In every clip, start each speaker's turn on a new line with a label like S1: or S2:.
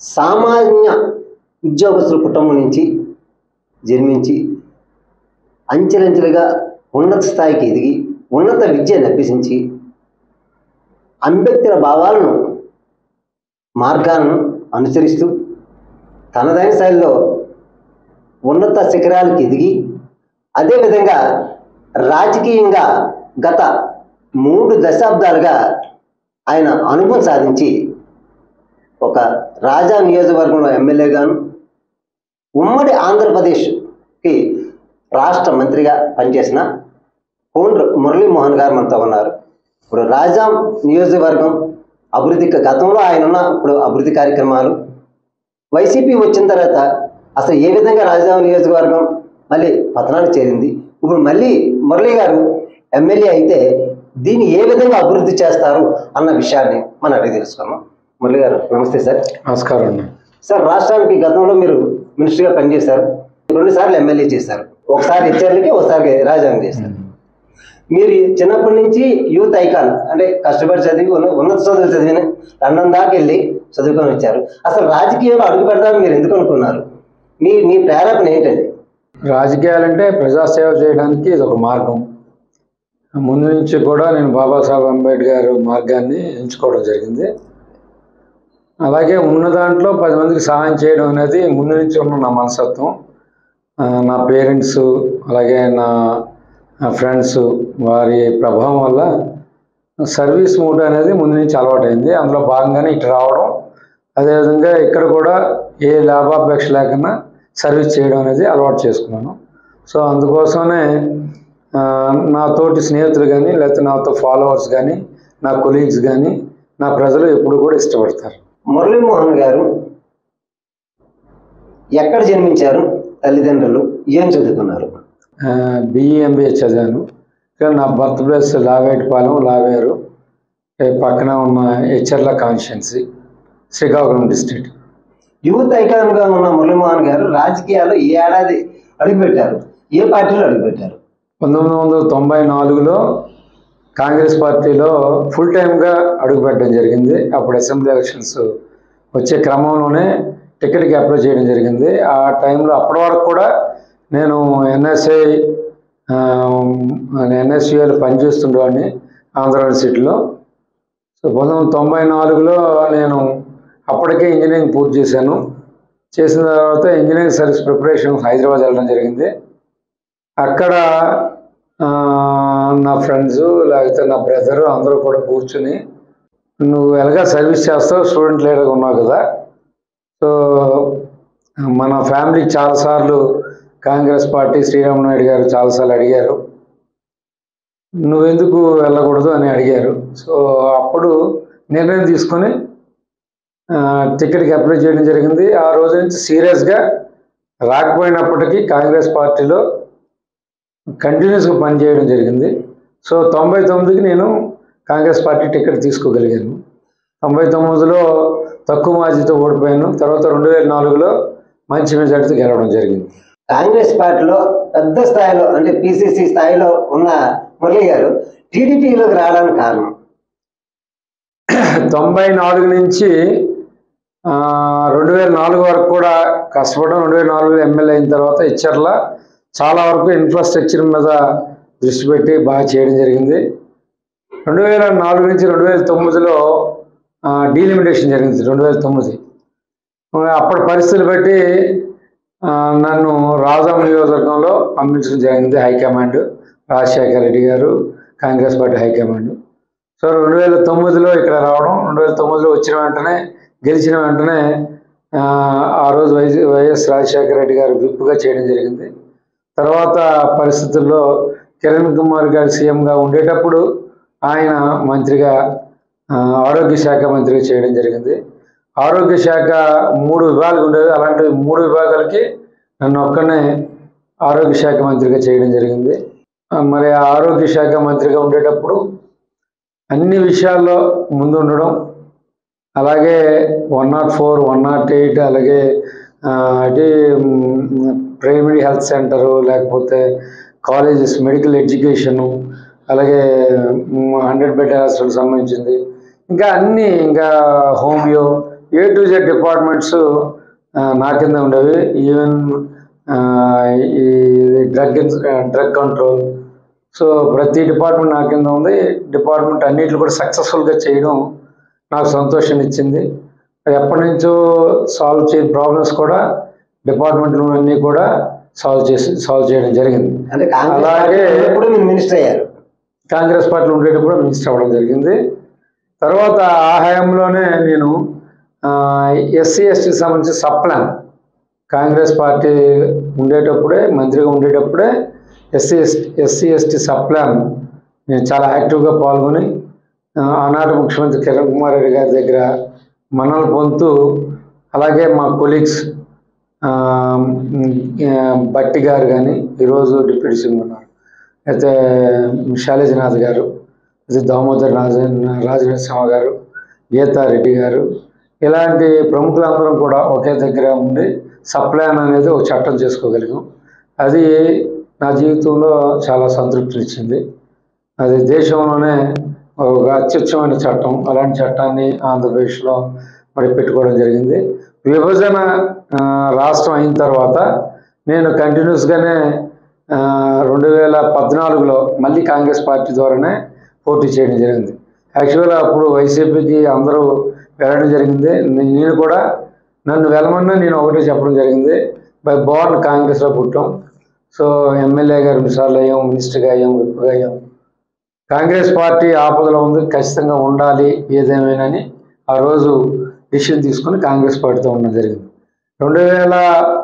S1: సామాన్య ఉద్యోగస్తుల కుటుంబం నుంచి జన్మించి అంచెలంచెలుగా ఉన్నత స్థాయికి ఎదిగి ఉన్నత విద్యను అభ్యసించి అంబేద్కర్ భావాలను మార్గాలను అనుసరిస్తూ తనదైన శైలిలో ఉన్నత శిఖరాలకు ఎదిగి అదేవిధంగా రాజకీయంగా గత మూడు దశాబ్దాలుగా ఆయన అనుభవం సాధించి ఒక రాజా నియోజకవర్గంలో ఎమ్మెల్యేగాను ఉమ్మడి ఆంధ్రప్రదేశ్కి రాష్ట్ర మంత్రిగా పనిచేసిన కోండ్ర మురళీమోహన్ గారు మనతో ఉన్నారు ఇప్పుడు రాజాం నియోజకవర్గం అభివృద్ధి గతంలో ఆయన ఉన్న ఇప్పుడు అభివృద్ధి కార్యక్రమాలు వైసీపీ వచ్చిన తర్వాత అసలు ఏ విధంగా రాజధాని నియోజకవర్గం మళ్ళీ పతనానికి చేరింది ఇప్పుడు మళ్ళీ మురళి గారు ఎమ్మెల్యే అయితే దీన్ని ఏ విధంగా అభివృద్ధి చేస్తారు అన్న విషయాన్ని మనం అడిగి తెలుసుకున్నాం మురళి గారు నమస్తే సార్
S2: నమస్కారం అండి
S1: సార్ రాష్ట్రానికి గతంలో మీరు మినిస్టర్గా పనిచేశారు రెండు సార్లు ఎమ్మెల్యే చేశారు ఒకసారి హెచ్ఆర్లకి ఒకసారి రాజధాని చేశారు మీరు చిన్నప్పటి నుంచి యూత్ ఐకాన్ అంటే కష్టపడి చదివి ఉన్న ఉన్నత చదువులు చదివిన లండన్ దాకా వెళ్ళి చదువుకొని వచ్చారు అసలు రాజకీయంలో అడుగు పెడతారని మీరు ఎందుకు అనుకున్నారు మీ మీ ప్రేరేపణ ఏంటండి
S2: రాజకీయాలంటే ప్రజాసేవ చేయడానికి ఇది ఒక మార్గం ముందు నుంచి కూడా నేను బాబాసాహెబ్ అంబేద్కర్ మార్గాన్ని ఎంచుకోవడం జరిగింది అలాగే ఉన్న దాంట్లో పది మందికి సహాయం చేయడం అనేది ముందు నుంచి ఉన్న నా మనస్తత్వం ఆ, నా పేరెంట్స్ అలాగే నా ఫ్రెండ్స్ వారి ప్రభావం వల్ల సర్వీస్ మూడ్ అనేది ముందు నుంచి అలవాటైంది అందులో భాగంగానే ఇటు రావడం అదేవిధంగా ఇక్కడ కూడా ఏ లాభాపేక్ష లేకుండా సర్వీస్ చేయడం అనేది అలవాటు చేసుకున్నాను సో అందుకోసమే ఆ, నా తోటి స్నేహితులు కానీ లేకపోతే నాతో ఫాలోవర్స్ కానీ నా కొలీగ్స్ కానీ నా ప్రజలు ఎప్పుడు కూడా ఇష్టపడతారు
S1: మురళీమోహన్ గారు ఎక్కడ జన్మించారు తల్లిదండ్రులు ఏం చదువుకున్నారు
S2: బిఈఎంబీఏ చదివాను ఇక్కడ నా బర్త్ ప్లేస్ లావేటిపాలెం లావేరు ఏ పక్కన ఉన్న Etcherla constituency Srikakulam district
S1: youth ఐకాన్గా ఉన్న మురళీమోహన్ గారు రాజకీయాల్లో ఈ ఏడాది అడుగుపెట్టారు ఏ పార్టీలో అడుగుపెట్టారు
S2: పంతొమ్మిది వందల తొంభై నాలుగులో కాంగ్రెస్ పార్టీలో ఫుల్ టైమ్గా అడుగుపెట్టడం జరిగింది అప్పుడు అసెంబ్లీ ఎలక్షన్స్ వచ్చే క్రమంలోనే టికెట్కి అప్లై చేయడం జరిగింది ఆ టైంలో అప్పటి వరకు కూడా నేను ఎన్ఎస్ఐ ఎన్ఎస్యుఎల్ పనిచేస్తుండేవాడిని ఆంధ్ర యూనివర్సిటీలో సో పంతొమ్మిది వందల తొంభై నాలుగులో నేను అప్పటికే ఇంజనీరింగ్ పూర్తి చేశాను చేసిన తర్వాత ఇంజనీరింగ్ సర్వీస్ ప్రిపరేషన్ హైదరాబాద్ వెళ్ళడం జరిగింది అక్కడ ఆ, నా ఫ్రెండ్స్ లేకపోతే నా బ్రదర్ అందరూ కూడా కూర్చుని నువ్వు ఎలాగా సర్వీస్ చేస్తావు స్టూడెంట్ లీడర్గా ఉన్నావు కదా సో మన ఫ్యామిలీకి చాలాసార్లు కాంగ్రెస్ పార్టీ శ్రీరామ్ నాయుడు గారు చాలాసార్లు అడిగారు నువ్వెందుకు వెళ్ళకూడదు అని అడిగారు సో అప్పుడు నిర్ణయం తీసుకొని ఆ, టికెట్కి అప్లై చేయడం జరిగింది ఆ రోజు నుంచి సీరియస్గా రాకపోయినప్పటికీ కాంగ్రెస్ పార్టీలో కంటిన్యూస్గా పనిచేయడం జరిగింది సో తొంభై తొమ్మిదికి నేను కాంగ్రెస్ పార్టీ టికెట్ తీసుకోగలిగాను తొంభై తొమ్మిదిలో తక్కువ మాజీతో ఓడిపోయాను తర్వాత రెండు వేల నాలుగులో మంచి మెజార్టీతో గెలవడం జరిగింది
S1: కాంగ్రెస్ పార్టీలో పెద్ద స్థాయిలో అంటే పిసిసి స్థాయిలో ఉన్న మురళి గారు టీడీపీలోకి రావడానికి కారణం
S2: తొంభై నాలుగు నుంచి ఆ, రెండు వేల నాలుగు వరకు కూడా కష్టపడడం రెండు వేల నాలుగులో ఎమ్మెల్యే అయిన తర్వాత ఇచ్చర్ల చాలా వరకు ఇన్ఫ్రాస్ట్రక్చర్ మీద దృష్టి పెట్టి బాగా చేయడం జరిగింది రెండు వేల నాలుగు నుంచి రెండు వేల తొమ్మిదిలో డీలిమిటేషన్ జరిగింది రెండు వేల తొమ్మిది అప్పటి పరిస్థితులు బట్టి ఆ, నన్ను రాజాం నియోజకవర్గంలో పంపించడం జరిగింది హైకమాండ్ రాజశేఖర రెడ్డి గారు కాంగ్రెస్ పార్టీ హైకమాండ్ సో రెండు వేల తొమ్మిదిలో ఇక్కడ రావడం రెండు వేల తొమ్మిదిలో వచ్చిన వెంటనే గెలిచిన వెంటనే ఆ, ఆ రోజు వైఎస్ వైఎస్ రాజశేఖర రెడ్డి గారు విప్పుగా చేయడం జరిగింది తర్వాత పరిస్థితుల్లో కిరణ్ కుమార్ గారు సీఎంగా ఉండేటప్పుడు ఆయన మంత్రిగా ఆ, ఆరోగ్య శాఖ మంత్రిగా చేయడం జరిగింది ఆరోగ్య శాఖ మూడు విభాగాలు ఉండేవి అలాంటి మూడు విభాగాలకి నన్ను ఒక్కనే ఆరోగ్య శాఖ మంత్రిగా చేయడం జరిగింది ఆ, మరి ఆ ఆరోగ్య శాఖ మంత్రిగా ఉండేటప్పుడు అన్ని విషయాల్లో ముందు ఉండడం అలాగే one nought four one nought eight అలాగే ఆ, అంటే ప్రైమరీ హెల్త్ సెంటరు లేకపోతే కాలేజెస్ మెడికల్ ఎడ్యుకేషను అలాగే హండ్రెడ్ బెడ్ హాస్పిటల్ సంబంధించింది ఇంకా అన్నీ ఇంకా homeo A to Z departments నా కింద ఉండేవి ఈవెన్ ఈ డ్రగ్ డ్రగ్ కంట్రోల్ సో ప్రతి డిపార్ట్మెంట్ నా కింద ఉంది డిపార్ట్మెంట్ అన్నిటిని కూడా సక్సెస్ఫుల్గా చేయడం నాకు సంతోషాన్ని ఇచ్చింది మరి ఎప్పటి నుంచో సాల్వ్ చేయని ప్రాబ్లమ్స్ కూడా డిపార్ట్మెంట్ అన్నీ కూడా సాల్వ్ చేసి సాల్వ్ చేయడం జరిగింది
S1: అంటే కాంగ్రెస్
S2: అలాగే-
S1: పార్టీలో ఉన్నప్పుడు మీరు మినిస్టర్ అయ్యారు
S2: కాంగ్రెస్ పార్టీలో ఉండేటప్పుడు మినిస్టర్ అవ్వడం జరిగింది తర్వాత ఆ హయాంలోనే నేను ఎస్సీ ఎస్టీకి సంబంధించి సప్లాన్ కాంగ్రెస్ పార్టీ ఉండేటప్పుడే మంత్రిగా ఉండేటప్పుడే ఎస్సీ ఎస్సీ ఎస్టీ సప్లాన్ నేను చాలా యాక్టివ్గా పాల్గొని ఆ, ఆనాటి ముఖ్యమంత్రి కిరణ్ కుమార్ రెడ్డి గారి దగ్గర మనల్ని పొందుతూ అలాగే మా కొలీగ్స్ బట్టి గారు కానీ ఈరోజు డిప్యూటీ సీఎం ఉన్నారు అయితే శైలజనాథ్ గారు ఇది దామోదర్ రాజ రాజనరసింహ గారు గీతారెడ్డి గారు ఇలాంటి ప్రముఖులందరం కూడా ఒకే దగ్గర ఉండి సప్లాన్ అనేది ఒక చట్టం చేసుకోగలిగాం అది నా జీవితంలో చాలా సంతృప్తినిచ్చింది అది దేశంలోనే ఒక అత్యుచ్చమైన చట్టం అలాంటి చట్టాన్ని ఆంధ్రప్రదేశ్లో మరి పెట్టుకోవడం జరిగింది విభజన ఆ, రాష్ట్రం అయిన తర్వాత నేను కంటిన్యూస్గానే రెండు వేల పద్నాలుగులో మళ్ళీ కాంగ్రెస్ పార్టీ ద్వారానే పోటీ చేయడం జరిగింది యాక్చువల్గా అప్పుడు వైసీపీకి అందరూ వెళ్ళడం జరిగింది నే- నేను కూడా నన్ను వెళ్ళమన్నా నేను ఒకటే చెప్పడం జరిగింది బై బోర్న్ కాంగ్రెస్లో పుట్టాం సో ఎమ్మెల్యేగా రెండుసార్లు అయ్యాం మినిస్టర్గా అయ్యాం విప్గా అయ్యాం కాంగ్రెస్ పార్టీ ఆపదలో ఉంది ఖచ్చితంగా ఉండాలి ఏదేమైనాని ఆ రోజు డిసిషన్ తీసుకుని కాంగ్రెస్ పార్టీతో ఉండడం జరిగింది రెండు వేల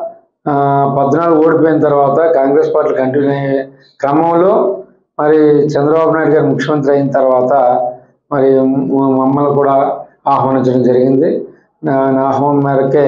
S2: ఆ, పద్నాలుగు ఓడిపోయిన తర్వాత కాంగ్రెస్ పార్టీ కంటిన్యూ అయ్యే క్రమంలో మరి చంద్రబాబు నాయుడు గారు ముఖ్యమంత్రి అయిన తర్వాత మరి మ- మమ్మల్ని కూడా ఆహ్వానించడం జరిగింది నా నా ఆహ్వానం మేరకే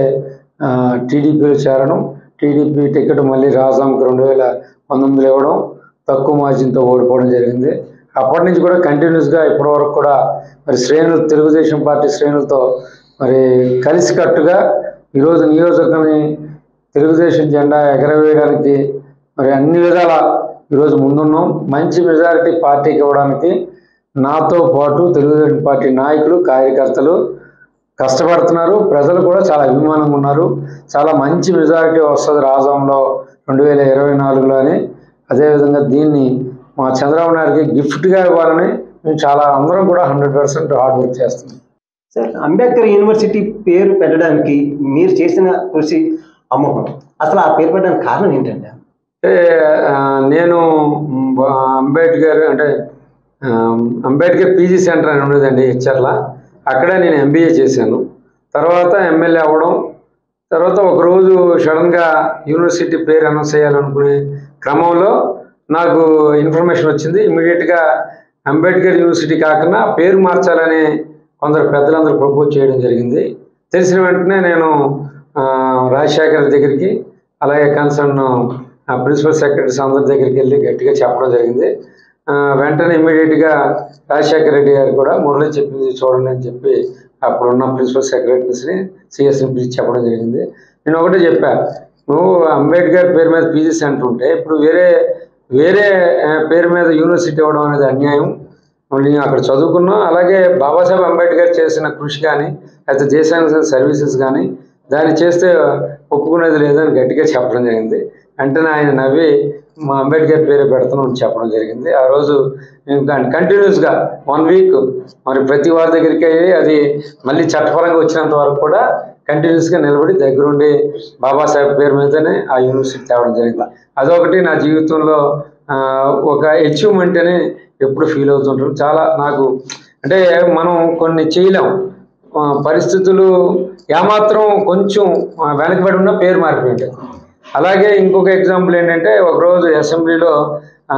S2: టీడీపీలో చేరడం టీడీపీ టికెట్ మళ్ళీ రాజాంకి రెండు వేల పంతొమ్మిదిలో ఇవ్వడం తక్కువ మార్జిన్తో ఓడిపోవడం జరిగింది అప్పటి నుంచి కూడా కంటిన్యూస్గా ఇప్పటి వరకు కూడా మరి శ్రేణులు తెలుగుదేశం పార్టీ శ్రేణులతో మరి కలిసికట్టుగా ఈరోజు నియోజకవర్గాన్ని తెలుగుదేశం జెండా ఎగరవేయడానికి మరి అన్ని విధాల ఈరోజు ముందున్నాం మంచి మెజారిటీ పార్టీకి ఇవ్వడానికి నాతో పాటు తెలుగుదేశం పార్టీ నాయకులు కార్యకర్తలు కష్టపడుతున్నారు ప్రజలు కూడా చాలా అభిమానంగా ఉన్నారు చాలా మంచి మెజారిటీ వస్తుంది రాజంలో రెండు వేల ఇరవై నాలుగులో అని అదేవిధంగా దీన్ని మా చంద్రబాబు నాయుడుకి గిఫ్ట్గా ఇవ్వాలని మేము చాలా అందరం కూడా హండ్రెడ్ పర్సెంట్ హార్డ్ వర్క్ చేస్తున్నాం
S1: సార్ అంబేద్కర్ యూనివర్సిటీ పేరు పెట్టడానికి మీరు చేసిన కృషి అమోఘం అసలు ఆ పేరు పెట్టడానికి కారణం ఏంటండి
S2: అంటే ఆ, నేను మ్, అంబేద్కర్ అంటే ఆ, అంబేద్కర్ పీజీ సెంటర్ అని ఉండేదండి హెచ్ఆర్ల అక్కడే నేను ఎంబీఏ చేశాను తర్వాత ఎమ్మెల్యే అవ్వడం తర్వాత ఒకరోజు సడన్గా యూనివర్సిటీ పేరు అనౌన్స్ చేయాలనుకునే క్రమంలో నాకు ఇన్ఫర్మేషన్ వచ్చింది ఇమీడియట్గా అంబేద్కర్ యూనివర్సిటీ కాకుండా పేరు మార్చాలని కొందరు పెద్దలందరూ ప్రపోజ్ చేయడం జరిగింది తెలిసిన వెంటనే నేను ఆ, రాజశేఖర్ దగ్గరికి అలాగే కన్సర్న్ ప్రిన్సిపల్ సెక్రటరీస్ అందరి దగ్గరికి వెళ్ళి గట్టిగా చెప్పడం జరిగింది ఆ, వెంటనే ఇమ్మీడియట్గా రాజశేఖర రెడ్డి గారు కూడా మురళి చెప్పింది చూడండి అని చెప్పి అప్పుడున్న ప్రిన్సిపల్ సెక్రటరీస్ని సిఎస్ని పిలిచి చెప్పడం జరిగింది నేను ఒకటే చెప్పా నువ్వు అంబేద్కర్ పేరు మీద పీజీ సెంటర్ ఉంటే ఇప్పుడు వేరే వేరే ఆ, పేరు మీద యూనివర్సిటీ ఇవ్వడం అనేది అన్యాయం నేను అక్కడ చదువుకున్నా అలాగే బాబాసాహెబ్ అంబేద్కర్ చేసిన కృషి కానీ లేకపోతే దేశానికి సర్వీసెస్ కానీ దాన్ని చేస్తే ఒప్పుకునేది లేదని గట్టిగా చెప్పడం జరిగింది వెంటనే ఆయన నవ్వి మా అంబేద్కర్ పేరే పెడతాను అని చెప్పడం జరిగింది ఆ రోజు నేను కంటిన్యూస్గా వన్ వీక్ మరి ప్రతి వారి దగ్గరికి వెళ్ళి అది మళ్ళీ చట్టపరంగా వచ్చినంత వరకు కూడా కంటిన్యూస్గా నిలబడి దగ్గరుండి బాబాసాహెబ్ పేరు మీదనే ఆ యూనివర్సిటీ తేవడం జరిగింది అదొకటి నా జీవితంలో ఆ, ఒక అచీవ్మెంట్ అని ఎప్పుడు ఫీల్ అవుతుంటాను చాలా నాకు అంటే మనం కొన్ని చేయలేం ఆ, పరిస్థితులు ఏమాత్రం కొంచెం ఆ, వెనకబడి ఉన్న పేరు మారిపోయింది అలాగే ఇంకొక ఎగ్జాంపుల్ ఏంటంటే ఒకరోజు అసెంబ్లీలో ఆ,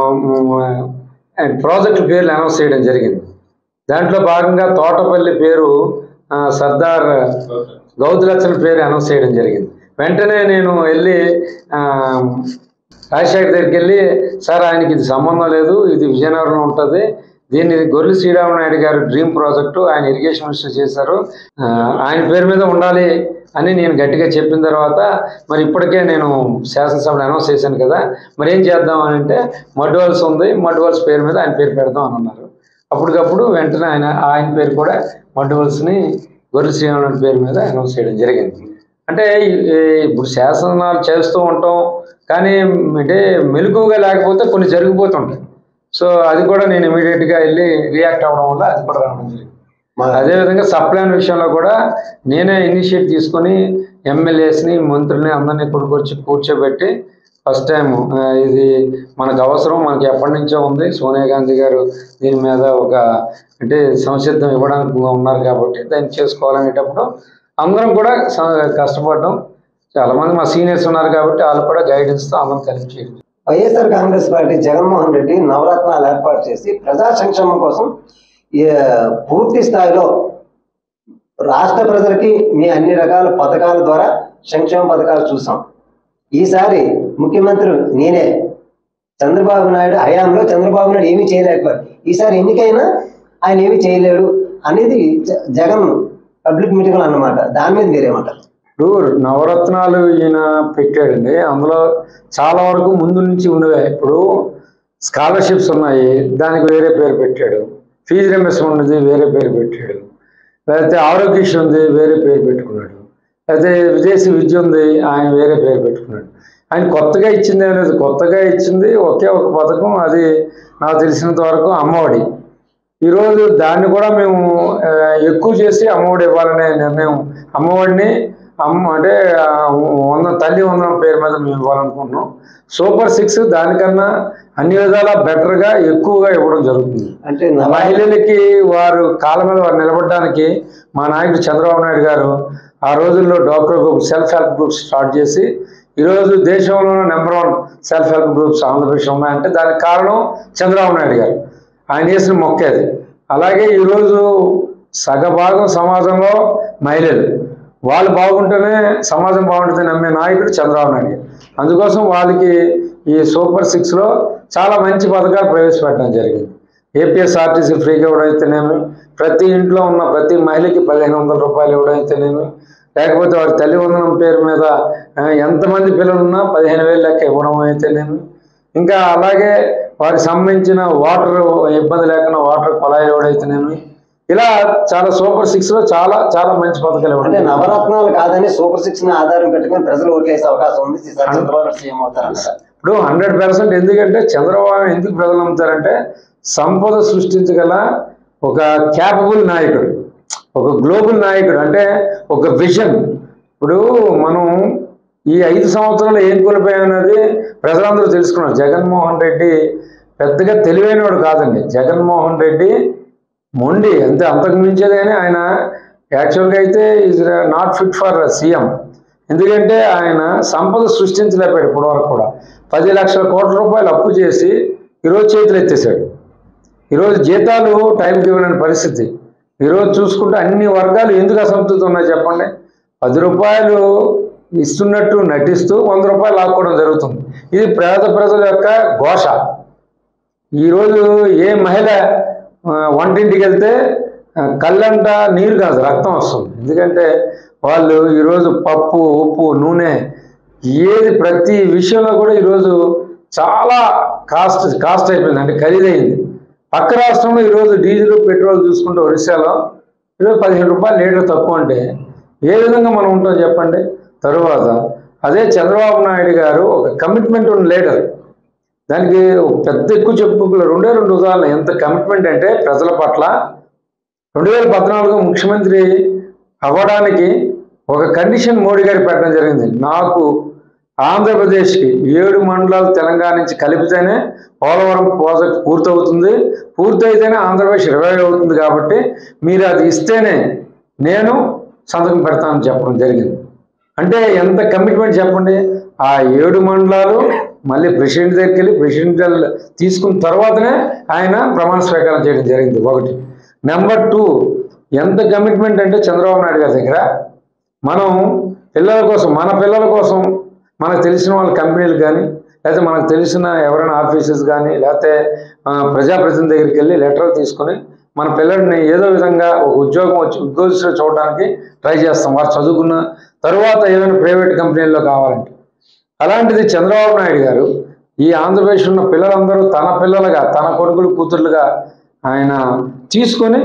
S2: మ్, ప్రాజెక్టు పేర్లు అనౌన్స్ చేయడం జరిగింది దాంట్లో భాగంగా తోటపల్లి పేరు ఆ, సర్దార్ గౌతులచ్చన్ పేరు అనౌన్స్ చేయడం జరిగింది వెంటనే నేను వెళ్ళి ఆ, రాజశేఖర్ దగ్గరికి వెళ్ళి సార్ ఆయనకి ఇది సంబంధం లేదు ఇది విజయనగరంలో ఉంటుంది దీన్ని గొర్రెల శ్రీరామనాయుడు గారు డ్రీమ్ ప్రాజెక్టు ఆయన ఇరిగేషన్ మినిస్టర్ చేశారు ఆ, ఆయన పేరు మీద ఉండాలి అని నేను గట్టిగా చెప్పిన తర్వాత మరి ఇప్పటికే నేను శాసనసభలో అనౌన్స్ చేశాను కదా మరి ఏం చేద్దాం అని అంటే మడ్వాల్స్ ఉంది మడ్వాల్స్ పేరు మీద ఆయన పేరు పెడదాం అని అన్నారు అప్పటికప్పుడు వెంటనే ఆయన ఆయన పేరు కూడా మడ్వాల్స్ని గొర్రె శ్రీరాముడు పేరు మీద అనౌన్స్ చేయడం జరిగింది అంటే ఈ- ఈ- ఇప్పుడు శాసనాలు చేస్తూ ఉంటాం కానీ అంటే మెలకువగా లేకపోతే కొన్ని జరిగిపోతుంటాయి సో అది కూడా నేను ఇమీడియట్గా వెళ్ళి రియాక్ట్ అవ్వడం వల్ల అది కూడా రావడం జరిగింది
S1: మా
S2: అదేవిధంగా సప్లైన్ విషయంలో కూడా నేనే ఇనిషియేట్ తీసుకొని ఎమ్మెల్యేస్ని మంత్రుల్ని అందరినీ కొడుకొచ్చి కూర్చోబెట్టి ఫస్ట్ టైం ఇది మనకు అవసరం మనకి ఎప్పటి నుంచో ఉంది సోనియా గాంధీ గారు దీని మీద ఒక అంటే సంసిద్ధం ఇవ్వడానికి ఉన్నారు కాబట్టి దాన్ని చేసుకోవాలనేటప్పుడు అందరం కూడా స- కష్టపడ్డాం చాలామంది మా సీనియర్స్ ఉన్నారు కాబట్టి వాళ్ళు కూడా గైడెన్స్తో అందరం కలిపి చేయడం
S1: వైఎస్ఆర్ కాంగ్రెస్ పార్టీ జగన్మోహన్ రెడ్డి నవరత్నాలు ఏర్పాటు చేసి ప్రజా సంక్షేమం కోసం ఏ, పూర్తి స్థాయిలో రాష్ట్ర ప్రజలకి మీ అన్ని రకాల పథకాల ద్వారా సంక్షేమ పథకాలు చూసాం ఈసారి ముఖ్యమంత్రి నేనే చంద్రబాబు నాయుడు హయాంలో చంద్రబాబు నాయుడు ఏమీ చేయలేకపోయారు ఈసారి ఎన్నికైనా ఆయన ఏమీ చేయలేడు అనేది జ- జగన్ పబ్లిక్ మీటింగ్లో అన్నమాట దాని మీద మీరేమంటారు
S2: ఇప్పుడు నవరత్నాలు ఈయన పెట్టాడండి అందులో చాలా వరకు ముందు నుంచి ఉన్నవే ఇప్పుడు స్కాలర్షిప్స్ ఉన్నాయి దానికి వేరే పేరు పెట్టాడు ఫీజు రింబర్స్మెంట్ ఉంది వేరే పేరు పెట్టాడు లేకపోతే ఆరోగ్యశ్రీ ఉంది వేరే పేరు పెట్టుకున్నాడు లేకపోతే విదేశీ విద్య ఉంది ఆయన వేరే పేరు పెట్టుకున్నాడు ఆయన కొత్తగా ఇచ్చింది ఏం లేదు కొత్తగా ఇచ్చింది ఒకే ఒక పథకం అది నాకు తెలిసినంత వరకు అమ్మఒడి ఈరోజు దాన్ని కూడా మేము ఆ, ఎక్కువ చేసి అమ్మఒడి ఇవ్వాలనే నిర్ణయం అమ్మఒడిని అమ్మ అంటే ఆ, వంద తల్లి వందనం పేరు మీద మేము ఇవ్వాలనుకుంటున్నాం సూపర్ సిక్స్ దానికన్నా అన్ని విధాలా బెటర్గా ఎక్కువగా ఇవ్వడం జరుగుతుంది
S1: అంటే నవ-
S2: మహిళలకి వారు కాళ్ళ మీద వారు నిలబడడానికి మా నాయకుడు చంద్రబాబు నాయుడు గారు ఆ రోజుల్లో doctor group self help groups start చేసి ఈరోజు దేశంలోనే number one self help groups Andhra Pradesh ఉన్నాయంటే దానికి కారణం చంద్రబాబు నాయుడు గారు ఆయన చేసిన మొక్కే అది అలాగే ఈరోజు సగభాగం సమాజంలో మహిళలు వాళ్ళు బాగుంటేనే సమాజం బాగుంటుంది నమ్మే నాయకుడు చంద్రబాబు నాయుడు గారు. అందుకోసం వాళ్ళకి ఈ సూపర్ సిక్స్లో చాలా మంచి పథకాలు ప్రవేశపెట్టడం జరిగింది ఏపీఎస్ఆర్టీసీ ఫ్రీగా ఇవ్వడం అయితేనేమి ప్రతి ఇంట్లో ఉన్న ప్రతి మహిళకి పదిహేను వందల రూపాయలు ఇవ్వడం అయితేనేమి లేకపోతే వారి తల్లి వందనం పేరు మీద ఆ, ఎంతమంది పిల్లలు ఉన్నా పదిహేను వేలు లెక్క ఇవ్వడం అయితేనేమి ఇంకా అలాగే వారికి సంబంధించిన వాటర్ ఇబ్బంది లేకుండా వాటర్ కొలాయి ఇవ్వడం అయితేనేమి ఇలా చాలా సూపర్ సిక్స్లో చాలా చాలా మంచి పథకాలు ఇవ్వడం
S1: అంటే
S2: జరిగింది.
S1: నవరత్నాలు కాదని సూపర్ సిక్స్ ని ఆధారం పెట్టుకుని ప్రజలు ఓట్లేసే అవకాశం ఉంది ఈసారి చంద్రబాబు నాయుడు సీఎం అవుతారన్నారు
S2: ఇప్పుడు హండ్రెడ్ పర్సెంట్ ఎందుకంటే చంద్రబాబు ఎందుకు ప్రజలు నమ్ముతారంటే సంపద సృష్టించగల ఒక క్యాపబుల్ నాయకుడు ఒక గ్లోబల్ నాయకుడు అంటే ఒక విజన్ ఇప్పుడు మనం ఈ ఐదు సంవత్సరాలు ఏం కోల్పోయామన్నది ప్రజలందరూ తెలుసుకున్నారు జగన్మోహన్ రెడ్డి పెద్దగా తెలివైనవాడు కాదండి జగన్మోహన్ రెడ్డి మొండి అంతే అంతకు మించేది కానీ ఆయన యాక్చువల్గా అయితే is not fit for CM ఎందుకంటే ఆయన సంపద సృష్టించలేకపోయాడు ఇప్పటివరకు కూడా పది లక్షల కోట్ల రూపాయలు అప్పు చేసి ఈరోజు చేతులు ఎత్తేసాడు ఈరోజు జీతాలు టైంకి ఇవ్వలేని పరిస్థితి ఈరోజు చూసుకుంటే అన్ని వర్గాలు ఎందుకు అసంతృప్తి ఉన్నాయి చెప్పండి పది రూపాయలు ఇస్తున్నట్టు నటిస్తూ వంద రూపాయలు లాక్కోవడం జరుగుతుంది ఇది పేద ప్రజల యొక్క ఘోష ఈరోజు ఏ మహిళ ఆ, వంటింటికి వెళ్తే ఆ, కళ్ళంట నీరు కాదు రక్తం వస్తుంది ఎందుకంటే వాళ్ళు ఈరోజు పప్పు ఉప్పు నూనె ఏది ప్రతి విషయంలో కూడా ఈరోజు చాలా కాస్ట్ కాస్ట్ అయిపోయింది అంటే ఖరీదైంది పక్క రాష్ట్రంలో ఈరోజు డీజిల్ పెట్రోల్ చూసుకుంటే ఒరిస్సాలో ఈరోజు పదిహేను రూపాయలు లీటర్ తక్కువ అంటే ఏ విధంగా మనం ఉంటాం చెప్పండి తరువాత అదే చంద్రబాబు నాయుడు గారు ఒక కమిట్మెంట్ ఉన్న లీడర్ దానికి ఒక పెద్ద ఎక్కువ చెప్పుకోగల రెండే రెండు ఉదాహరణ ఎంత కమిట్మెంట్ అంటే ప్రజల పట్ల రెండు వేల పద్నాలుగు ముఖ్యమంత్రి అవ్వడానికి ఒక కండిషన్ మోడీ గారు పెట్టడం జరిగింది నాకు ఆంధ్రప్రదేశ్కి ఏడు మండలాలు తెలంగాణ నుంచి కలిపితేనే పోలవరం ప్రాజెక్ట్ పూర్తవుతుంది పూర్తయితేనే ఆంధ్రప్రదేశ్ ఇరవై అవుతుంది కాబట్టి మీరు అది ఇస్తేనే నేను సంతకం పెడతానని చెప్పడం జరిగింది అంటే ఎంత కమిట్మెంట్ చెప్పండి ఆ ఏడు మండలాలు మళ్ళీ ప్రెసిడెంట్ దగ్గరికి వెళ్ళి ప్రెసిడెంట్ తీసుకున్న తర్వాతనే ఆయన ప్రమాణ స్వీకారం చేయడం జరిగింది ఒకటి నెంబర్ టూ ఎంత కమిట్మెంట్ అంటే చంద్రబాబు నాయుడు గారి దగ్గర మనం పిల్లల కోసం మన పిల్లల కోసం మనకు తెలిసిన వాళ్ళ కంపెనీలు కానీ లేకపోతే మనకు తెలిసిన ఎవరైనా ఆఫీసెస్ కానీ లేకపోతే ఆ, ప్రజాప్రతినిధి దగ్గరికి వెళ్ళి లెటర్ తీసుకొని మన పిల్లల్ని ఏదో విధంగా ఒక ఉద్యోగం వచ్చి ఉద్యోగస్తులు చూడడానికి ట్రై చేస్తాం వారు చదువుకున్న తరువాత ఏదైనా ప్రైవేట్ కంపెనీల్లో కావాలంటే అలాంటిది చంద్రబాబు నాయుడు గారు ఈ ఆంధ్రప్రదేశ్ ఉన్న పిల్లలందరూ తన పిల్లలుగా తన కొడుకులు కూతుర్లుగా ఆయన తీసుకొని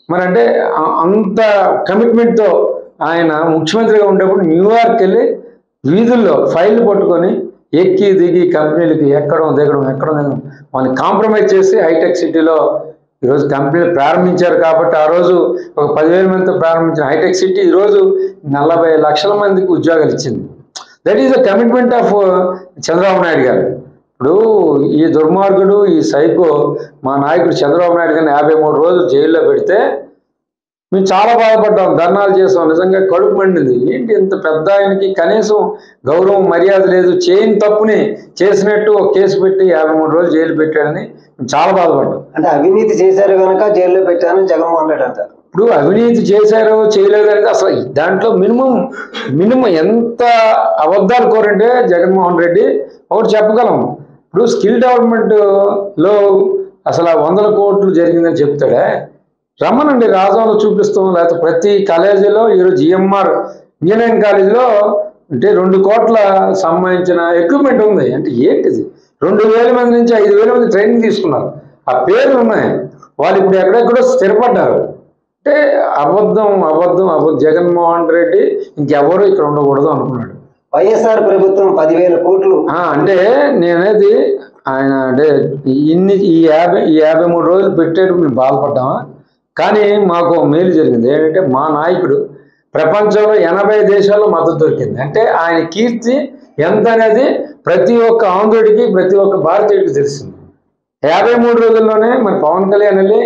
S2: మరి అంటే ఆ- అంత కమిట్మెంట్తో ఆయన ముఖ్యమంత్రిగా ఉండేప్పుడు న్యూయార్క్ వెళ్ళి వీధుల్లో ఫైల్ పట్టుకొని ఎక్కి దిగి కంపెనీలకి ఎక్కడం దిగడం ఎక్కడం దిగడం వాళ్ళని కాంప్రమైజ్ చేసి హైటెక్ సిటీలో ఈరోజు కంపెనీలు ప్రారంభించారు కాబట్టి ఆ రోజు ఒక పదివేల మందితో ప్రారంభించిన హైటెక్ సిటీ ఈరోజు నలభై లక్షల మందికి ఉద్యోగాలు ఇచ్చింది that is the commitment of Chandrababu Naidu garu ఇప్పుడు ఈ దుర్మార్గుడు ఈ సైకో మా నాయకుడు చంద్రబాబు నాయుడు గారిని యాభై మూడు రోజులు జైల్లో పెడితే మేము చాలా బాధపడ్డాం ధర్నాలు చేసాం నిజంగా కడుపు మండింది ఏంటి ఇంత పెద్ద ఆయనకి కనీసం గౌరవం మర్యాద లేదు చేయని తప్పుని చేసినట్టు ఒక కేసు పెట్టి యాభై మూడు రోజులు జైలు పెట్టాడని మేము చాలా బాధపడ్డాం
S1: అంటే అవినీతి చేశారు కనుక జైల్లో పెట్టారని జగన్మోహన్ రెడ్డి అంటారు
S2: ఇప్పుడు అవినీతి చేశారో చేయలేదు అనేది అసలు దాంట్లో మినిమం మినిమం ఎంత అబద్ధాలు కోరంటే జగన్మోహన్ రెడ్డి ఒకటి చెప్పగలం ఇప్పుడు స్కిల్ డెవలప్మెంట్ లో అసలు ఆ వందల కోట్లు జరిగిందని చెప్తాడే రమ్మనండి రాజంలో చూపిస్తాం లేకపోతే ప్రతి కాలేజీలో ఈరోజు జిఎంఆర్ ఇంజనీరింగ్ కాలేజీలో అంటే రెండు కోట్ల సంబంధించిన ఎక్విప్మెంట్ ఉంది అంటే ఏంటిది రెండు వేల మంది నుంచి ఐదు వేల మంది ట్రైనింగ్ తీసుకున్నారు ఆ పేర్లు ఉన్నాయి వాళ్ళు ఇప్పుడు ఎక్కడెక్కడో స్థిరపడ్డారు అంటే అబద్ధం అబద్ధం అబద్ధం జగన్మోహన్ రెడ్డి ఇంకెవరు ఇక్కడ ఉండకూడదు అనుకున్నాడు
S1: వైఎస్ఆర్ ప్రభుత్వం పదివేల కోట్లు
S2: ఆ, అంటే నేనేది ఆయన అంటే ఇన్ని ఈ యాభై ఈ యాభై మూడు రోజులు పెట్టేటప్పుడు మేము బాధపడ్డామా కానీ మాకు ఓ మేలు జరిగింది ఏంటంటే మా నాయకుడు ప్రపంచంలో ఎనభై దేశాల్లో మద్దతు దొరికింది అంటే ఆయన కీర్తి ఎంత అనేది ప్రతి ఒక్క ఆంధ్రుడికి ప్రతి ఒక్క భారతీయుడికి తెలిసింది యాభై మూడు రోజుల్లోనే మరి పవన్ కళ్యాణ్ వెళ్ళి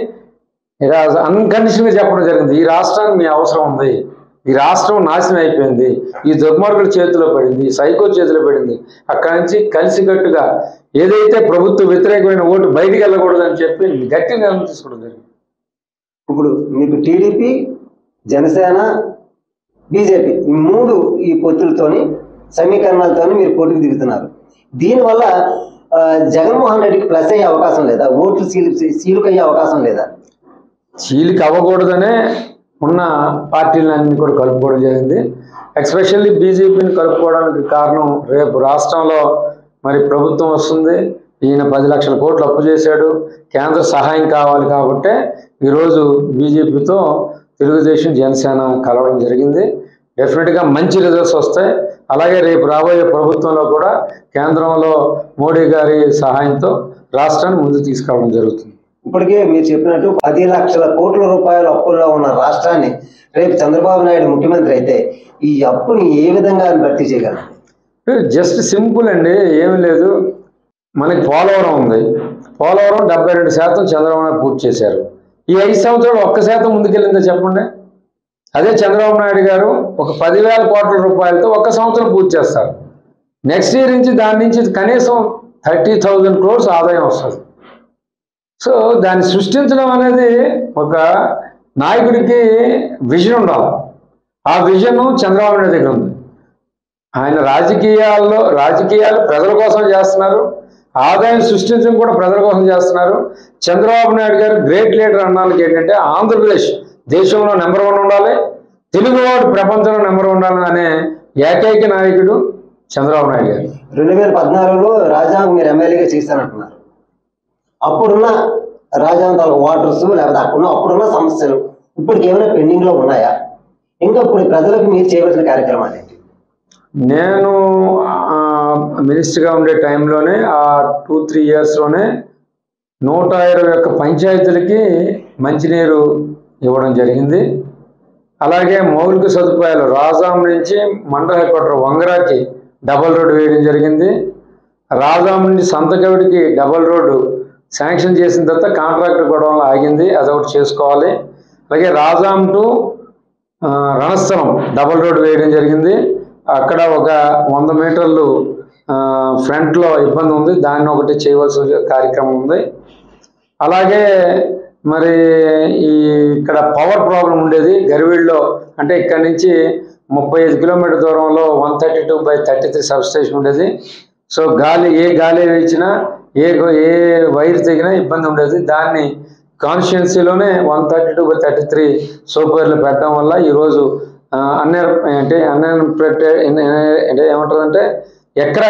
S2: అన్కండిషన్గా చెప్పడం జరిగింది ఈ రాష్ట్రానికి మీ అవసరం ఉంది ఈ రాష్ట్రం నాశనం అయిపోయింది ఈ దుర్మార్గుల చేతిలో పడింది ఈ సైకో చేతిలో పడింది అక్కడి నుంచి కలిసికట్టుగా ఏదైతే ప్రభుత్వ వ్యతిరేకమైన ఓటు బయటికి వెళ్ళకూడదని చెప్పి గట్టి నిర్ణయం తీసుకోవడం జరిగింది
S1: ఇప్పుడు మీకు టీడీపీ జనసేన బీజేపీ ఈ మూడు ఈ పొత్తులతోని సమీకరణాలతోని మీరు పోటీకి దిగుతున్నారు దీనివల్ల ఆ, జగన్మోహన్ రెడ్డికి ప్లస్ అయ్యే అవకాశం లేదా ఓట్లు సీలు సీలుకు అయ్యే అవకాశం లేదా
S2: చీలికి అవ్వకూడదనే ఉన్న పార్టీలన్నీ కూడా కలుపుకోవడం జరిగింది ఎక్స్పెషల్లీ బీజేపీని కలుపుకోవడానికి కారణం రేపు రాష్ట్రంలో మరి ప్రభుత్వం వస్తుంది ఈయన పది లక్షల కోట్లు అప్పు చేశాడు కేంద్ర సహాయం కావాలి కాబట్టే ఈరోజు బీజేపీతో తెలుగుదేశం జనసేన కలవడం జరిగింది డెఫినెట్గా మంచి రిజల్ట్స్ వస్తాయి అలాగే రేపు రాబోయే ప్రభుత్వంలో కూడా కేంద్రంలో మోడీ గారి సహాయంతో రాష్ట్రాన్ని ముందుకు తీసుకురావడం జరుగుతుంది
S1: ఇప్పటికే మీరు చెప్పినట్టు పది లక్షల కోట్ల రూపాయల అప్పుల్లో ఉన్న రాష్ట్రాన్ని రేపు చంద్రబాబు నాయుడు ముఖ్యమంత్రి అయితే ఈ అప్పుని ఏ విధంగా భర్తీ చేయగలరు
S2: జస్ట్ సింపుల్ అండి ఏమీ లేదు మనకి పోలవరం ఉంది పోలవరం డెబ్బై రెండు శాతం చంద్రబాబు నాయుడు పూర్తి చేశారు ఈ ఐదు సంవత్సరాలు ఒక్క శాతం ముందుకెళ్ళిందో చెప్పండి అదే చంద్రబాబు నాయుడు గారు ఒక పదివేల కోట్ల రూపాయలతో ఒక్క సంవత్సరం పూర్తి చేస్తారు నెక్స్ట్ ఇయర్ నుంచి దాని నుంచి కనీసం థర్టీ థౌజండ్ క్రోర్స్ ఆదాయం వస్తుంది సో దాన్ని సృష్టించడం అనేది ఒక నాయకుడికి విజన్ ఉండాలి ఆ విజన్ చంద్రబాబు నాయుడు దగ్గర ఉంది ఆయన రాజకీయాల్లో రాజకీయాలు ప్రజల కోసం చేస్తున్నారు ఆదాయం సృష్టించడం కూడా ప్రజల కోసం చేస్తున్నారు చంద్రబాబు నాయుడు గారు గ్రేట్ లీడర్ అనడానికి ఏంటంటే ఆంధ్రప్రదేశ్ దేశంలో నెంబర్ వన్ ఉండాలి తెలుగువాడు ప్రపంచంలో నెంబర్ వన్ ఉండాలి అనే ఏకైక నాయకుడు చంద్రబాబు నాయుడు గారు
S1: రెండు వేల పద్నాలుగులో రాజ్యాంగం మీరు ఎమ్మెల్యేగా చేశానంటున్నారు అప్పుడున్న రాజ్యాంగ వాటర్స్ లేకపోతే అప్పుడున్న అప్పుడున్న సమస్యలు ఇప్పటికి ఏమైనా పెండింగ్ లో ఉన్నాయా ఇంకా ఇప్పుడు ప్రజలకు మీరు చేయవలసిన కార్యక్రమాలు ఏంటి
S2: నేను ఆ, మినిస్టర్గా ఉండే టైంలోనే ఆ టూ త్రీ ఇయర్స్లోనే నూట ఇరవై ఒక్క పంచాయతీలకి మంచినీరు ఇవ్వడం జరిగింది అలాగే మౌలిక సదుపాయాలు రాజాం నుంచి మండల హెడ్ క్వార్టర్ వంగరాకి డబల్ రోడ్డు వేయడం జరిగింది రాజాం నుండి సంతకవిడికి డబల్ రోడ్డు శాంక్షన్ చేసిన తర్వాత కాంట్రాక్టర్ గొడవలు ఆగింది అదొకటి చేసుకోవాలి అలాగే రాజాం టు ఆ, రణస్థలం డబల్ రోడ్ వేయడం జరిగింది అక్కడ ఒక వంద మీటర్లు ఆ, ఫ్రంట్లో ఇబ్బంది ఉంది దాన్ని ఒకటి చేయవలసిన కార్యక్రమం ఉంది అలాగే మరి ఈ ఇక్కడ పవర్ ప్రాబ్లం ఉండేది గరివీళ్ళలో అంటే ఇక్కడ నుంచి ముప్పై ఐదు కిలోమీటర్ దూరంలో one thirty two by thirty three sub station ఉండేది సో గాలి ఏ గాలి వేయించినా ఏ గో- ఏ వైర్ తెగినా ఇబ్బంది ఉండేది దాన్ని కాన్స్టిట్యున్సీలోనే one thirty two by thirty three సూపర్లు పెట్టడం వల్ల ఈరోజు అన్ని అంటే అన్ఎంప్లాయ్డ్ అంటే ఏమంటుందంటే ఎక్కడ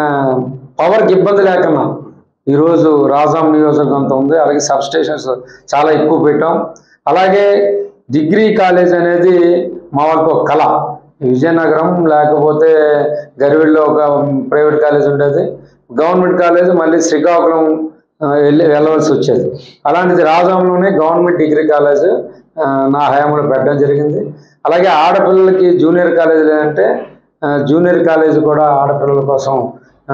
S2: పవర్కి ఇబ్బంది లేకున్నా ఈరోజు రాజాం నియోజకవర్గం అంతా ఉంది అలాగే సబ్ స్టేషన్స్ చాలా ఎక్కువ పెట్టాం అలాగే డిగ్రీ కాలేజ్ అనేది మా వాళ్ళకి ఒక కళ విజయనగరం లేకపోతే గరివిల్లో ఒక ప్రైవేట్ కాలేజ్ ఉండేది గవర్నమెంట్ కాలేజ్ మళ్ళీ శ్రీకాకుళం ఆ, వెళ్ళి వెళ్ళవలసి వచ్చేది అలాంటిది రాజాంలోనే గవర్నమెంట్ డిగ్రీ కాలేజ్ ఆ, నా హయాంలో పెట్టడం జరిగింది అలాగే ఆడపిల్లలకి జూనియర్ కాలేజ్ లేదంటే ఆ, జూనియర్ కాలేజ్ కూడా ఆడపిల్లల కోసం ఆ,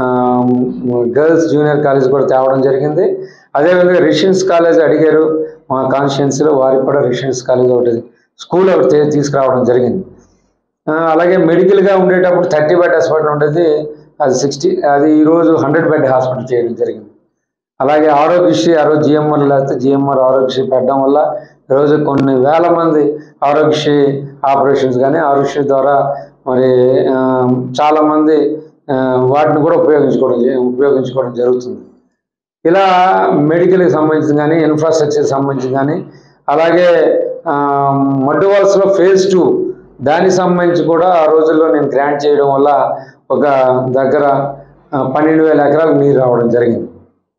S2: గర్ల్స్ జూనియర్ కాలేజ్ కూడా తేవడం జరిగింది అదేవిధంగా రిషియన్స్ కాలేజ్ అడిగారు మా కాన్స్టిట్యున్సీలో వారికి కూడా రిషియన్స్ కాలేజ్ ఒకటి స్కూల్ ఒకటి తీ- తీసుకురావడం జరిగింది ఆ, అలాగే మెడికల్గా ఉండేటప్పుడు థర్టీ బెడ్ హాస్పిటల్ ఉండేది అది సిక్స్టీ అది ఈరోజు హండ్రెడ్ బెడ్ హాస్పిటల్ చేయడం జరిగింది అలాగే ఆరోగ్యశ్రీ ఆ రోజు జిఎంఆర్ లేకపోతే జిఎంఆర్ ఆరోగ్యశ్రీ పెట్టడం వల్ల ఈరోజు కొన్ని వేల మంది ఆరోగ్యశ్రీ ఆపరేషన్స్ కానీ ఆరోగ్యశ్రీ ద్వారా మరి ఆ, చాలామంది ఆ, వాటిని కూడా ఉపయోగించుకోవడం జ- ఉపయోగించుకోవడం జరుగుతుంది ఇలా మెడికల్కి సంబంధించి కానీ ఇన్ఫ్రాస్ట్రక్చర్కి సంబంధించి కానీ అలాగే ఆ, మడ్డు వలసలో ఫేజ్ టూ దానికి సంబంధించి కూడా ఆ రోజుల్లో నేను గ్రాంట్ చేయడం వల్ల ఒక దగ్గర ఆ, పన్నెండు వేల ఎకరాలకు నీరు రావడం జరిగింది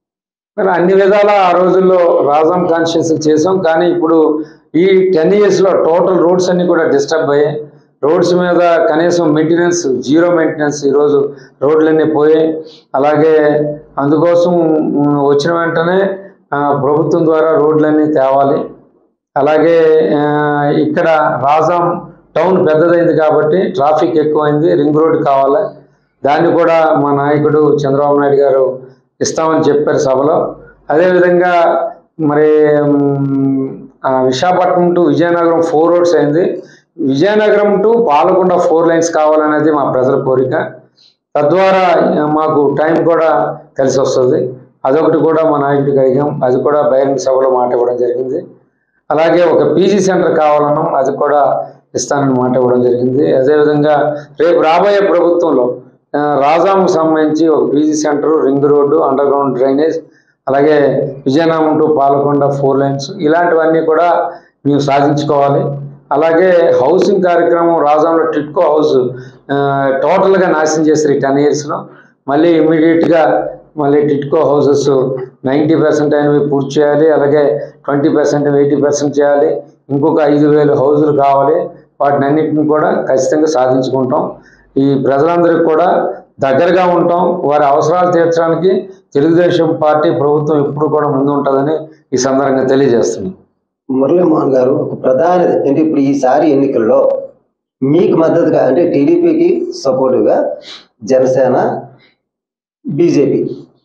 S2: మరి అన్ని విధాల ఆ రోజుల్లో రాజాం కాన్షియస్ చేసాం కానీ ఇప్పుడు ఈ టెన్ ఇయర్స్లో టోటల్ రోడ్స్ అన్ని కూడా డిస్టర్బ్ అయ్యాయి రోడ్స్ మీద కనీసం మెయింటెనెన్స్ జీరో మెయింటెనెన్స్ ఈరోజు రోడ్లన్నీ పోయాయి అలాగే అందుకోసం ఉమ్, వచ్చిన వెంటనే ఆ, ప్రభుత్వం ద్వారా రోడ్లన్నీ తేవాలి అలాగే ఆ, ఇక్కడ రాజాం టౌన్ పెద్దదైంది కాబట్టి ట్రాఫిక్ ఎక్కువైంది రింగ్ రోడ్ కావాలి దాన్ని కూడా మా నాయకుడు చంద్రబాబు నాయుడు గారు ఇస్తామని చెప్పారు సభలో అదేవిధంగా మరి ఉమ్, ఆ, Visakhapatnam to Vizianagaram four roads అయింది Vizianagaram to Palakonda four lines కావాలనేది మా ప్రజల కోరిక తద్వారా ఆ, మాకు టైం కూడా కలిసి వస్తుంది అదొకటి కూడా మా నాయకుడికి అడిగాం అది కూడా బహిరంగ సభలో మాట ఇవ్వడం జరిగింది అలాగే ఒక పీజీ సెంటర్ కావాలన్నాం అది కూడా ఇస్తానని మాట ఇవ్వడం జరిగింది అదేవిధంగా రేపు రాబోయే ప్రభుత్వంలో ఆ, రాజాంకు సంబంధించి ఒక PG centre ring road underground drainage అలాగే Vizianagaram to Palakonda four lines ఇలాంటివన్నీ కూడా మేము సాధించుకోవాలి అలాగే హౌసింగ్ కార్యక్రమం రాజాంలో టిట్కో హౌస్ ఆ, టోటల్గా నాశనం చేశారు ఈ టెన్ ఇయర్స్లో మళ్ళీ ఇమ్మీడియట్గా మళ్ళీ టిట్కో హౌసెస్ నైంటీ పర్సెంట్ అయినవి పూర్తి చేయాలి అలాగే ట్వంటీ పర్సెంట్ ఎయిటీ పర్సెంట్ చేయాలి ఇంకొక ఐదు వేలు హౌజులు కావాలి వాటిని అన్నింటిని కూడా ఖచ్చితంగా సాధించుకుంటాం ఈ ప్రజలందరికీ కూడా దగ్గరగా ఉంటాం వారి అవసరాలు తీర్చడానికి తెలుగుదేశం పార్టీ ప్రభుత్వం ఎప్పుడు కూడా ముందు ఉంటుందని ఈ సందర్భంగా తెలియజేస్తున్నాం
S1: మురళీమోహన్ గారు ఒక ప్రధాన అంటే ఇప్పుడు ఈసారి ఎన్నికల్లో మీకు మద్దతుగా అంటే టీడీపీకి సపోర్టుగా జనసేన బీజేపీ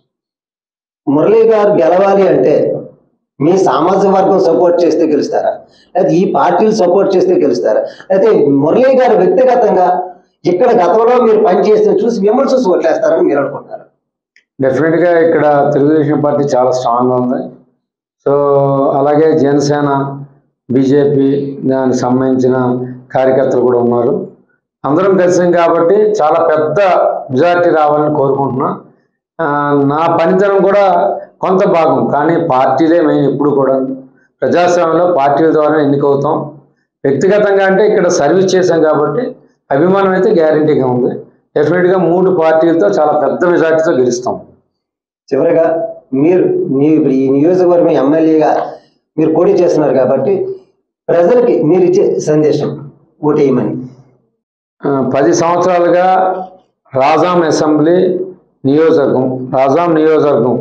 S1: మురళీ గారు గెలవాలి అంటే మీ సామాజిక వర్గం సపోర్ట్ చేస్తే గెలుస్తారా లేకపోతే ఈ పార్టీలు సపోర్ట్ చేస్తే గెలుస్తారా అయితే మురళీ గారు వ్యక్తిగతంగా ఇక్కడ గతంలో మీరు పనిచేసిన చూసి మిమ్మల్ని చూసి ఓట్లేస్తారని మీరు అనుకుంటారు
S2: డెఫినెట్గా ఇక్కడ తెలుగుదేశం పార్టీ చాలా స్ట్రాంగ్ ఉంది సో అలాగే జనసేన బీజేపీ దానికి సంబంధించిన కార్యకర్తలు కూడా ఉన్నారు అందరం కలిసాం కాబట్టి చాలా పెద్ద మెజారిటీ రావాలని కోరుకుంటున్నా ఆ, నా పనితనం కూడా కొంత భాగం కానీ పార్టీలే మెయిన్ ఎప్పుడు కూడా ప్రజాస్వామ్యంలో పార్టీల ద్వారా ఎన్నికవుతాం వ్యక్తిగతంగా అంటే ఇక్కడ సర్వీస్ చేశాం కాబట్టి అభిమానం అయితే గ్యారంటీగా ఉంది డెఫినెట్గా మూడు పార్టీలతో చాలా పెద్ద మెజార్టీతో గెలుస్తాం
S1: చివరిగా మీరు మీ ఇప్పుడు ఈ నియోజకవర్గం ఎమ్మెల్యేగా మీరు పోటీ చేస్తున్నారు కాబట్టి ప్రజలకి మీరు ఇచ్చే సందేశం ఓటేయమని
S2: ఆ, పది సంవత్సరాలుగా రాజాం అసెంబ్లీ నియోజకవర్గం రాజాం నియోజకవర్గం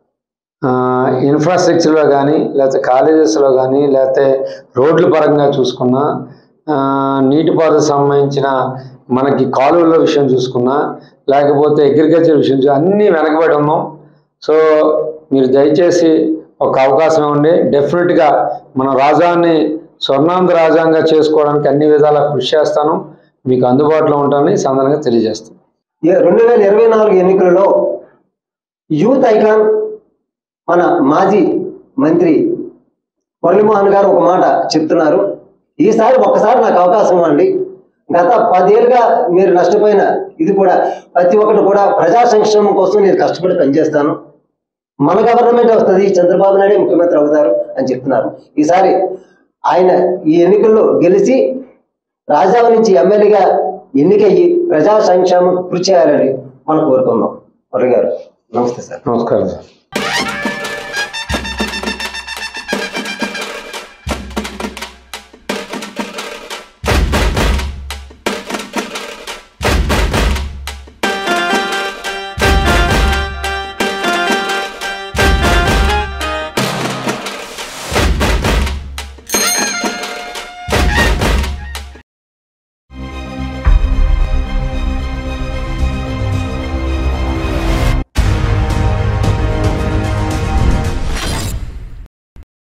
S2: ఆ, ఇన్ఫ్రాస్ట్రక్చర్లో కానీ లేకపోతే కాలేజెస్లో కానీ లేకపోతే రోడ్ల పరంగా చూసుకున్నా ఆ, నీటిపారుదల సంబంధించిన మనకి కాలువల విషయం చూసుకున్నా లేకపోతే అగ్రికల్చర్ విషయం చూ- అన్నీ వెనకబడి ఉన్నాం సో మీరు దయచేసి ఒక అవకాశం ఇవ్వండి డెఫినెట్గా మన రాజాన్ని స్వర్ణాంధ్ర రాజాంగా చేసుకోవడానికి అన్ని విధాలా కృషి చేస్తాను మీకు అందుబాటులో ఉంటానని ఈ సందర్భంగా తెలియజేస్తాను
S1: రెండు వేల ఇరవై నాలుగు ఎన్నికలలో యూత్ ఐకాన్ మన మాజీ మంత్రి మురళీమోహన్ గారు ఒక మాట చెప్తున్నారు ఈసారి ఒక్కసారి నాకు అవకాశం ఇవ్వండి గత పదేళ్ళుగా మీరు నష్టపోయిన ఇది కూడా ప్రతి ఒక్కటి కూడా ప్రజా సంక్షేమం కోసం నేను కష్టపడి పనిచేస్తాను మన గవర్నమెంట్ వస్తుంది చంద్రబాబు నాయుడు ముఖ్యమంత్రి అవుతారు అని చెప్తున్నారు ఈసారి ఆయన ఈ ఎన్నికల్లో గెలిచి రాజావ నుంచి ఎమ్మెల్యేగా ఎన్నికయ్యి ప్రజా సంక్షేమం కృషి చేయాలని మనం కోరుకుందాం మురళి గారు నమస్తే సార్
S2: నమస్కారం సార్